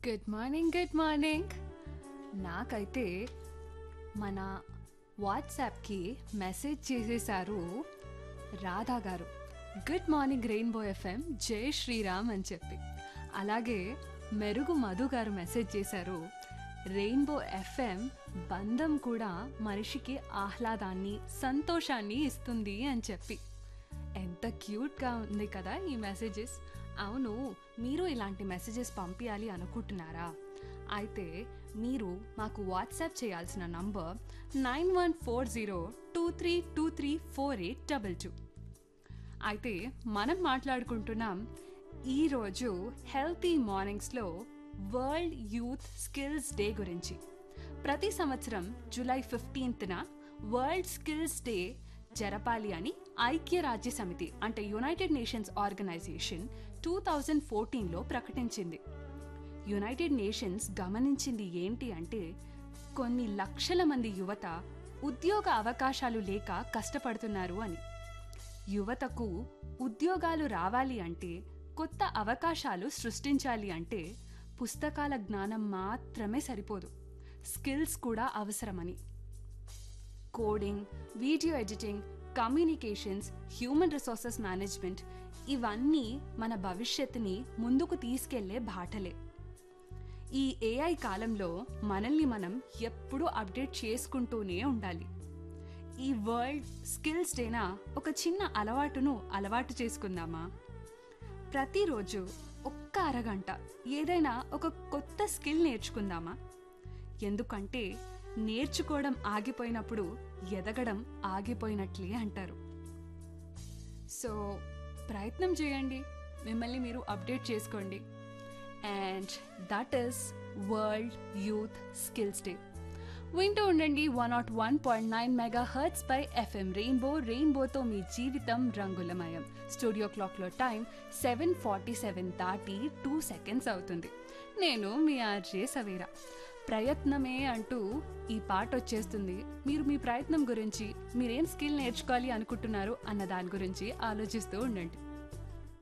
good morning good morning నాకైతే మన వాట్సాప్కి మెసేజ్ చేసేసారు రాధా గారు గుడ్ మార్నింగ్ రెయిన్బో ఎఫ్ఎం జై శ్రీరామ్ అని చెప్పి అలాగే మెరుగు మధు గారు మెసేజ్ చేశారు రెయిన్బో ఎఫ్ఎం బంధం కూడా మనిషికి ఆహ్లాదాన్ని సంతోషాన్ని ఇస్తుంది అని చెప్పి ఎంత క్యూట్గా ఉంది కదా ఈ మెసేజెస్ అవును మీరు ఇలాంటి మెసేజెస్ పంపించాలి అనుకుంటున్నారా అయితే మీరు మాకు వాట్సాప్ చేయాల్సిన number nine one four zero two three two three four eight double two అయితే మనం మాట్లాడుకుంటున్నాం ఈరోజు హెల్తీ మార్నింగ్స్లో వరల్డ్ యూత్ స్కిల్స్ డే గురించి ప్రతి సంవత్సరం జూలై ఫిఫ్టీన్త్న వరల్డ్ స్కిల్స్ డే జరపాలి అని ఐక్యరాజ్య సమితి అంటే United Nations Organization two thousand ఫోర్టీన్లో ప్రకటించింది యునైటెడ్ నేషన్స్ గమనించింది ఏంటి అంటే కొన్ని లక్షల మంది యువత ఉద్యోగ అవకాశాలు లేక కష్టపడుతున్నారు అని యువతకు ఉద్యోగాలు రావాలి అంటే కొత్త అవకాశాలు సృష్టించాలి అంటే పుస్తకాల జ్ఞానం మాత్రమే సరిపోదు స్కిల్స్ కూడా అవసరమని coding video editing communications human resources management ఇవన్నీ మన భవిష్యత్తుని ముందుకు తీసుకెళ్లే బాటలే ఈ ఏఐ కాలంలో మనల్ని మనం ఎప్పుడూ అప్డేట్ చేసుకుంటూనే ఉండాలి ఈ వరల్డ్ స్కిల్స్ డేనా ఒక చిన్న అలవాటును అలవాటు చేసుకుందామా ప్రతిరోజు ఒక్క అరగంట ఏదైనా ఒక కొత్త స్కిల్ నేర్చుకుందామా ఎందుకంటే నేర్చుకోవడం ఆగిపోయినప్పుడు ఎదగడం ఆగిపోయినట్లే అంటారు సో ప్రయత్నం చేయండి మిమ్మల్ని మీరు అప్డేట్ చేసుకోండి and that is world youth skills day వింటూ ఉండండి one naught one point nine megahertz పై ఎఫ్ఎం రెయిన్బో రెయిన్బోతో మీ జీవితం రంగులమయం స్టూడియో క్లాక్లో టైం సెవెన్ ఫార్టీ సెవెన్ దాటి టూ సెకండ్స్ అవుతుంది నేను మీ ఆర్జే సవేరా ప్రయత్నమే అంటూ ఈ పాట వచ్చేస్తుంది మీరు మీ ప్రయత్నం గురించి మీరేం స్కిల్ నేర్చుకోవాలి అనుకుంటున్నారు అన్న దాని గురించి ఆలోచిస్తూ ఉండండి